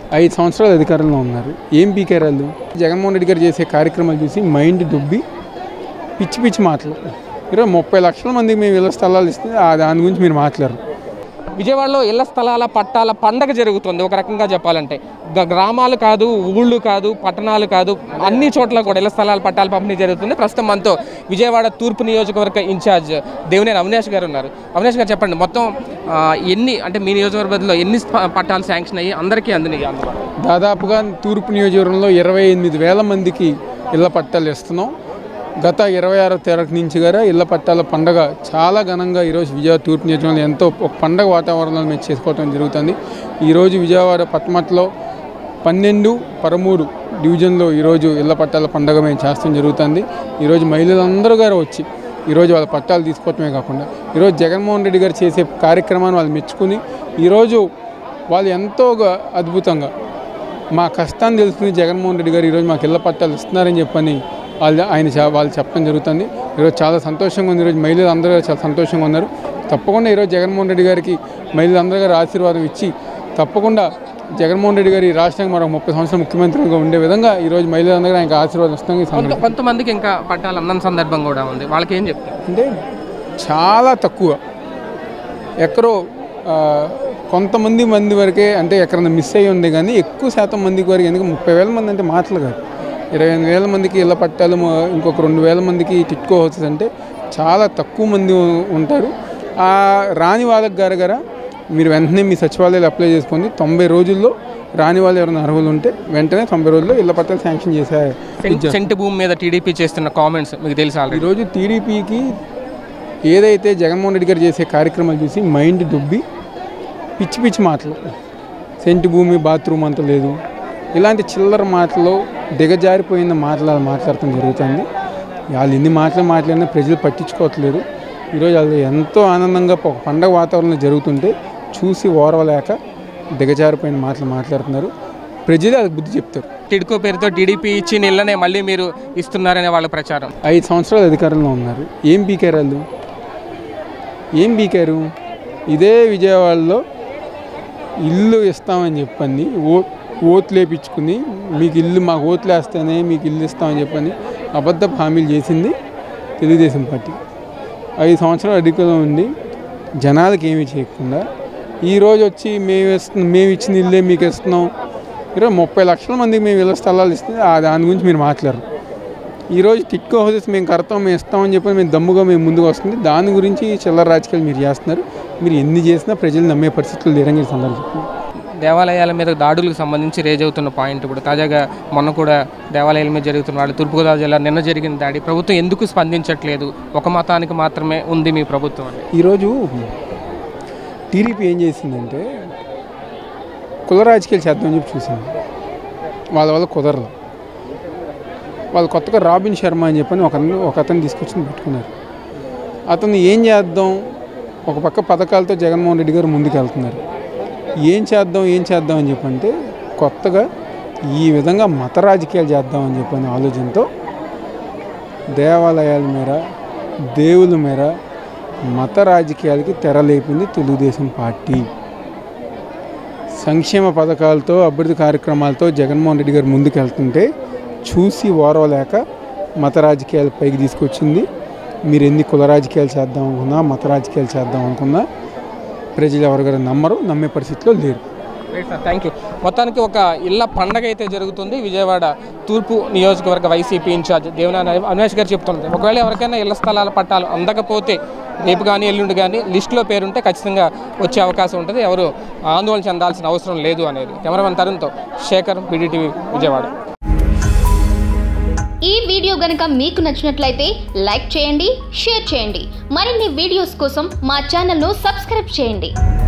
ఐదు సంవత్సరాలు అధికారంలో ఉన్నారు ఏం పీకారు వాళ్ళు జగన్మోహన్ రెడ్డి గారు చేసే కార్యక్రమాలు చూసి మైండ్ దుబ్బి పిచ్చి పిచ్చి మాటలు ఈరోజు ముప్పై లక్షల మందికి మేము ఇళ్ళ స్థలాలు ఇస్తే ఆ దాని గురించి మీరు మాట్లాడరు విజయవాడలో ఇళ్ల స్థలాల పట్టాల పండగ జరుగుతుంది ఒక రకంగా చెప్పాలంటే గ- గ్రామాలు కాదు ఊళ్ళు కాదు పట్టణాలు కాదు అన్ని చోట్ల కూడా ఇళ్ల స్థలాల పట్టాల పంపిణీ జరుగుతుంది ప్రస్తుతం మనతో విజయవాడ తూర్పు నియోజకవర్గ ఇన్ఛార్జ్ దేవినేని అవినాష్ గారు ఉన్నారు అవినాష్ గారు చెప్పండి మొత్తం ఆ, ఎన్ని అంటే మీ నియోజకవర్గంలో ఎన్ని ప- పట్టాలు శాంక్షన్ అయ్యి అందరికీ అందినాయి అందుబాటులో దాదాపుగా తూర్పు నియోజకవర్గంలో ఇరవై ఎనిమిది వేల మందికి ఇళ్ల పట్టాలు ఇస్తున్నాం గత ఇరవై ఆరో తారీఖు నుంచి కూడా ఇళ్ల పట్టాల పండగ చాలా ఘనంగా ఈరోజు విజయవాడ తూర్పు నియోజకవర్గంలో ఎంతో ఒక పండగ వాతావరణంలో మేము చేసుకోవడం జరుగుతుంది ఈరోజు విజయవాడ పట్టమట్లో పన్నెండు పదమూడు డివిజన్లో ఈరోజు ఇళ్ల పట్టాల పండగ మేము చేస్తాం జరుగుతుంది ఈరోజు మహిళలందరూ గారు వచ్చి ఈరోజు వాళ్ళ పట్టాలు తీసుకోవటమే కాకుండా ఈరోజు జగన్మోహన్ రెడ్డి గారు చేసే కార్యక్రమాన్ని వాళ్ళు మెచ్చుకుని ఈరోజు వాళ్ళు ఎంతో గా- అద్భుతంగా మా కష్టాన్ని తెలుసుకుని జగన్మోహన్ రెడ్డి గారు ఈరోజు మాకు ఇళ్ళ పట్టాలు ఇస్తున్నారని చెప్పని వాళ్ళు ఆయన చ- వాళ్ళు చెప్పడం జరుగుతుంది ఈరోజు చాలా సంతోషంగా ఉంది ఈరోజు మహిళలు అందరూ చాలా సంతోషంగా ఉన్నారు తప్పకుండా ఈరోజు జగన్మోహన్ రెడ్డి గారికి మహిళలు అందరూ గారు ఆశీర్వాదం ఇచ్చి తప్పకుండా జగన్మోహన్ రెడ్డి గారి ఈ రాష్ట్రానికి మరొక ముప్పై సంవత్సరాలు ముఖ్యమంత్రిగా ఉండే విధంగా ఈరోజు మహిళలందరూ ఆయనకు ఆశీర్వాదం ఇస్తాం ఈ కొంత సందర్భంగా కొంతమందికి ఇంకా పట్టాలు అందని సందర్భం కూడా ఉంది వాళ్ళకి ఏం చెప్తారు అంటే చాలా తక్కువ ఎక్కడో ఆ, కొంతమంది మంది వరకే అంటే ఎక్కడైనా మిస్ అయ్యి ఉంది కానీ ఎక్కువ శాతం మందికి వరకు ఎందుకు ముప్పై వేల మంది అంటే మాటలు కాదు ఇరవై ఎనిమిది వేల మందికి ఇళ్ళ పట్టాలు మ- ఇంకొక రెండు వేల మందికి టిట్కో హౌసెస్ అంటే చాలా తక్కువ మంది ఉ- ఉంటారు ఆ రాని వాళ్ళకి గరగర మీరు వెంటనే మీ సచివాలయాలు అప్లై చేసుకోండి తొంభై రోజుల్లో రాని వాళ్ళు ఎవరైనా అర్హులు ఉంటే వెంటనే తొంభై రోజుల్లో ఇళ్ళ పట్టాలు శాంక్షన్ చేసే సెంట్- సెంటు భూమి మీద టీడీపీ చేస్తున్న కామెంట్స్ మీకు తెలుసు ఆల్రెడీ ఈరోజు టీడీపీకి ఏదైతే జగన్మోహన్ రెడ్డి గారు చేసే కార్యక్రమాలు చూసి మైండ్ దుబ్బి పిచ్చి పిచ్చి మాటలు సెంటు భూమి బాత్రూమ్ అంత లేదు ఇలాంటి చిల్లర మాటలు దిగజారిపోయిన మాటలు వాళ్ళు మాట్లాడటం జరుగుతుంది వాళ్ళు ఎన్ని మాటలు మాట్లాడినా ప్రజలు పట్టించుకోవట్లేదు ఈరోజు వాళ్ళు ఎంతో ఆనందంగా ఒక పండగ వాతావరణంలో జరుగుతుంటే చూసి ఓర్వలేక దిగజారిపోయిన మాటలు మాట్లాడుతున్నారు ప్రజలే వాళ్ళకి బుద్ధి చెప్తారు టిడ్కో పేరుతో టీడీపీ ఇచ్చిన ఇళ్ళనే మళ్ళీ మీరు ఇస్తున్నారనే వాళ్ళ ప్రచారం ఐదు సంవత్సరాలు అధికారంలో ఉన్నారు ఏం పీకారు వాళ్ళు ఏం పీకారు ఇదే విజయవాడలో ఇల్లు ఇస్తామని చెప్పని ఓ ఓట్లు వేపించుకుని మీకు ఇల్లు మాకు ఓట్లు వేస్తేనే మీకు ఇల్లు ఇస్తామని చెప్పని అబద్ధపు హామీలు చేసింది తెలుగుదేశం పార్టీ ఐదు సంవత్సరాలు అధికంలో ఉండి జనాలకి ఏమీ చేయకుండా ఈరోజు వచ్చి మేము ఇస్తున్నాం మేము ఇచ్చిన ఇల్లే మీకు ఇస్తున్నాం ఈరోజు ముప్పై లక్షల మందికి మేము ఇళ్ళ స్థలాలు ఇస్తే ఆ దాని గురించి మీరు మాట్లాడరు ఈరోజు టిక్కో హౌసెస్ మేము కడతాం మేము ఇస్తామని చెప్పి మేము దమ్ముగా మేము ముందుకు వస్తుంది దాని గురించి చిల్లర రాజకీయాలు మీరు చేస్తున్నారు మీరు ఎన్ని చేసినా ప్రజలు నమ్మే పరిస్థితులు లేరని ఈ సందర్భం దేవాలయాల మీద దాడులకు సంబంధించి రేజ్ అవుతున్న పాయింట్ ఇప్పుడు తాజాగా మొన్న కూడా దేవాలయాల మీద జరుగుతున్న వాళ్ళు తూర్పుగోదావరి జిల్లా నిన్న జరిగిన దాడి ప్రభుత్వం ఎందుకు స్పందించట్లేదు ఒక మతానికి మాత్రమే ఉంది మీ ప్రభుత్వం అని ఈరోజు టీడీపీ ఏం చేసిందంటే కుల రాజకీయాలు చేద్దామని చెప్పి చూసింది వాళ్ళ వల్ల కుదరదు వాళ్ళు కొత్తగా రాబిన్ శర్మ అని చెప్పని ఒక ఒక అతను తీసుకొచ్చి పెట్టుకున్నారు అతను ఏం చేద్దాం ఒక పక్క పథకాలతో జగన్మోహన్ రెడ్డి గారు ముందుకు వెళ్తున్నారు ఏం చేద్దాం ఏం చేద్దాం అని చెప్పంటే కొత్తగా ఈ విధంగా మత రాజకీయాలు చేద్దామని చెప్పని ఆలోచనతో దేవాలయాల మేర దేవుల మేర మత రాజకీయాలకి తెరలేపింది తెలుగుదేశం పార్టీ సంక్షేమ పథకాలతో అభివృద్ధి కార్యక్రమాలతో జగన్మోహన్ రెడ్డి గారు ముందుకెళ్తుంటే చూసి ఓరవలేక మత రాజకీయాలు పైకి తీసుకొచ్చింది మీరు ఎన్ని కుల రాజకీయాలు చేద్దాం అనుకున్నా మత రాజకీయాలు చేద్దాం అనుకున్నా ప్రజలు ఎవరిగారు నమ్మరు నమ్మే పరిస్థితిలో లేరు థ్యాంక్ యూ మొత్తానికి ఒక ఇళ్ల పండగ అయితే జరుగుతుంది విజయవాడ తూర్పు నియోజకవర్గ వైసీపీ ఇన్ఛార్జ్ దేవనారాయణ అవినాష్ గారు చెప్తున్నారు ఒకవేళ ఎవరికైనా ఇళ్ల స్థలాల పట్టాలు అందకపోతే రేపు కానీ ఎల్లుండి కానీ లిస్టులో పేరుంటే ఖచ్చితంగా వచ్చే అవకాశం ఉంటుంది ఎవరు ఆందోళన చెందాల్సిన అవసరం లేదు అనేది కెమెరామెన్ తరుణ్తో శేఖర్ బీడీటీవీ విజయవాడ ఈ వీడియో గనుక మీకు నచ్చినట్లయితే లైక్ చేయండి షేర్ చేయండి మరిన్ని వీడియోస్ కోసం మా ఛానల్ను సబ్స్క్రైబ్ చేయండి